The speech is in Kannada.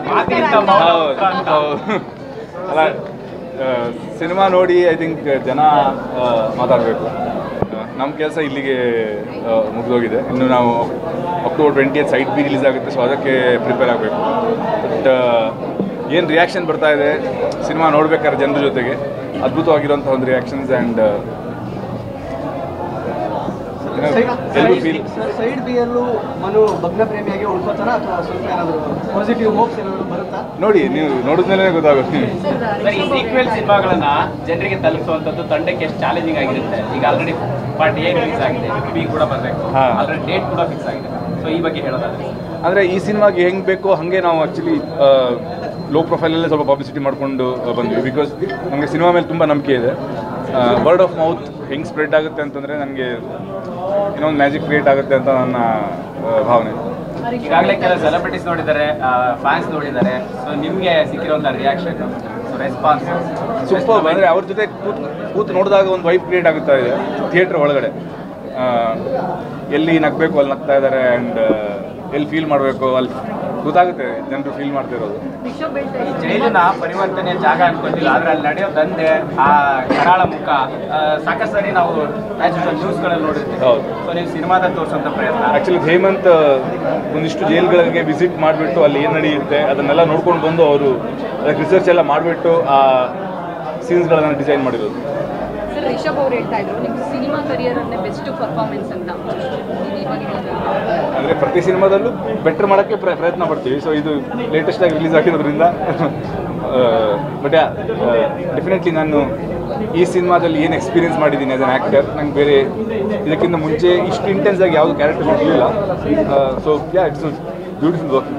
ಮಾತಿಗಿಂತ ಮೌನ ಹೌದು, ಉತ್ತರ ಅಂತ. ಹೌದು. ಅಲ್ಲ ಸಿನಿಮಾ ನೋಡಿ ಐ ಥಿಂಕ್ ಜನ ಮಾತಾಡಬೇಕು ನಮ್ಮ ಕೆಲಸ ಇಲ್ಲಿಗೆ ಮುಗಿದೋಗಿದೆ ಇನ್ನು ನಾವು October twenty side B release ಆಗುತ್ತೆ ಸೊ ಅದಕ್ಕೆ ಪ್ರಿಪೇರ್ ಆಗಬೇಕು ಬಟ್ ಏನು ರಿಯಾಕ್ಷನ್ ಬರ್ತಾ ಇದೆ ಸಿನಿಮಾ ನೋಡ್ಬೇಕಾದ್ರೆ ಜನರ ಜೊತೆಗೆ ಅದ್ಭುತವಾಗಿರುವಂಥ ಒಂದು ರಿಯಾಕ್ಷನ್ಸ್ ಆ್ಯಂಡ್ ಎಲ್ಲರೂ ಫೀಲ್ ಸೈಡ್ ಬಿ ಅಲ್ಲೂ ಮನು ಭಗ್ನ ಪ್ರೇಮಿಯಾಗಿ ಉಳ್ಕೋತಾರ ಅಥವಾ ಸ್ವಲ್ಪ ಏನಾದರೂ ಪಾಸಿಟಿವ್ ಹೋಪ್ಸ್ ಏನಾದ್ರು ಬರುತ್ತಾ ನೋಡಿ ನೀವು ನೋಡಿದ್ಮೇಲೆ ಗೊತ್ತಾಗುತ್ತೆ ಸರ್ ಈ ಸೀಕ್ವೆಲ್ ಸಿನಿಮಾಗಳನ್ನ ಜನರಿಗೆ ತಲುಪಿಸುವಂತದ್ದು ತಂಡಕ್ಕೆ ಎಷ್ಟು ಚಾಲೆಂಜಿಂಗ್ ಆಗಿರುತ್ತೆ ಈಗ ಆಲ್ರೆಡಿ ಪಾರ್ಟ್ ಎ ರಿಲೀಸ್ ಆಗಿದೆ ಬಿ ಕೂಡ ಬರಬೇಕು ಹಾ. ಆಲ್ರೆಡಿ ಡೇಟ್ ಕೂಡ ಫಿಕ್ಸ್ ಆಗಿದೆ ಸೊ ಈ ಬಗ್ಗೆ ಹೇಳೋದಾದ್ರೆ ಅಂದರೆ ಈ ಸಿನಿಮಾಗೆ ಹೆಂಗೆ ಬೇಕೋ ಹಾಗೆ ನಾವು ಆ್ಯಕ್ಚುಲಿ ಲೋ ಪ್ರೊಫೈಲಲ್ಲೇ ಸ್ವಲ್ಪ ಪಬ್ಲಿಸಿಟಿ ಮಾಡಿಕೊಂಡು ಬಂದ್ವಿ ಬಿಕಾಸ್ ನಮಗೆ ಸಿನಿಮಾ ಮೇಲೆ ತುಂಬ ನಂಬಿಕೆ ಇದೆ ವರ್ಡ್ ಆಫ್ ಮೌತ್ ಹೆಂಗೆ ಸ್ಪ್ರೆಡ್ ಆಗುತ್ತೆ ಅಂತಂದರೆ ನನಗೆ ಇನ್ನೊಂದು ಮ್ಯಾಜಿಕ್ ಕ್ರಿಯೇಟ್ ಆಗುತ್ತೆ ಅಂತ ನನ್ನ ಆ, ಭಾವನೆ ಈಗಾಗಲೇ ಕೆಲ ಸೆಲೆಬ್ರಿಟೀಸ್ ನೋಡಿದ್ದಾರೆ ಫ್ಯಾನ್ಸ್ ನೋಡಿದ್ದಾರೆ ಸೊ ನಿಮಗೆ ಸಿಕ್ಕಿರುವಂಥ ರಿಯಾಕ್ಷನ್ ಸೊ ರೆಸ್ಪಾನ್ಸ್ ಸೂಪರ್ ಅಂದರೆ ಅವ್ರ ಜೊತೆ ಕೂತ್ ಕೂತು ನೋಡಿದಾಗ ಒಂದು ವೈಬ್ ಕ್ರಿಯೇಟ್ ಆಗುತ್ತಾ ಇದೆ ಥಿಯೇಟ್ರ್ ಒಳಗಡೆ ಆ, ಎಲ್ಲಿ ನಗಬೇಕು ಅಲ್ಲಿ ನಗ್ತಾ ಇದ್ದಾರೆ ಆ್ಯಂಡ್ ಎಲ್ಲಿ ಫೀಲ್ ಮಾಡಬೇಕು ಅಲ್ಲಿ ಗೊತ್ತಾಗುತ್ತೆ ಜನರು ಫೀಲ್ ಮಾಡ್ತಿರೋದು ಈ ಜೈಲಿನ ಪರಿವರ್ತನೆಯ ಜಾಗ ಅನ್ಕೊಂಡಿಲ್ಲ ಆದ್ರೆ ಅಲ್ಲಿ ನಡೆಯೋ ದಂಧೆ ಆ ಕರಾಳ ಮುಖ ಆ, ಸಾಕಷ್ಟು ಸರಿ ನಾವು ನ್ಯೂಸ್ಗಳಲ್ಲಿ ನೋಡಿರ್ತೀವಿ ಹೌದು. ಸೊ ನೀವು ಸಿನಿಮಾದಲ್ಲಿ ತೋರಿಸೋಂಥ ಪ್ರಯತ್ನ ಆ್ಯಕ್ಚುಲಿ ಹೇಮಂತ್ ಒಂದಿಷ್ಟು ಜೈಲ್ಗಳಿಗೆ ವಿಸಿಟ್ ಮಾಡಿಬಿಟ್ಟು ಅಲ್ಲಿ ಏನು ನಡೆಯುತ್ತೆ ಅದನ್ನೆಲ್ಲ ನೋಡ್ಕೊಂಡು ಬಂದು ಅವರು ಅದಕ್ಕೆ ರಿಸರ್ಚ್ ಎಲ್ಲ ಮಾಡಿಬಿಟ್ಟು ಆ ಸೀನ್ಸ್ಗಳನ್ನು ಡಿಸೈನ್ ಮಾಡಿರೋದು ಸರ್ ರಿಷಬ್ ಅವ್ರು ಹೇಳ್ತಾ ಇದ್ರು ನಿಮ್ಮ ಸಿನಿಮಾ ಕರಿಯರನ್ನೇ ಬೆಸ್ಟ್ ಪರ್ಫಾರ್ಮೆನ್ಸ್ ಅಂತ ನೀವು ಇವಾಗ ಹೇಳಿದ್ರಲ್ಲ. ಅಂದರೆ ಪ್ರತಿ ಸಿನಿಮಾದಲ್ಲೂ ಬೆಟರ್ ಮಾಡೋಕ್ಕೆ ಪ್ರ ಪ್ರಯತ್ನ ಪಡ್ತೀವಿ ಸೊ ಇದು ಲೇಟೆಸ್ಟಾಗಿ ರಿಲೀಸ್ ಆಗಿರೋದ್ರಿಂದ ಬಟ್ ಡೆಫಿನೆಟ್ಲಿ ನಾನು ಈ ಸಿನಿಮಾದಲ್ಲಿ ಏನು ಎಕ್ಸ್ಪೀರಿಯನ್ಸ್ ಮಾಡಿದ್ದೀನಿ ಆಸ್ ಅನ್ ಆ್ಯಕ್ಟರ್ ನಂಗೆ ಬೇರೆ ಇದಕ್ಕಿಂತ ಮುಂಚೆ ಇಷ್ಟು ಇಂಟೆನ್ಸ್ ಆಗಿ ಯಾವುದು ಕ್ಯಾರೆಕ್ಟರ್ ಇರಲಿಲ್ಲ so yeah it's beautiful work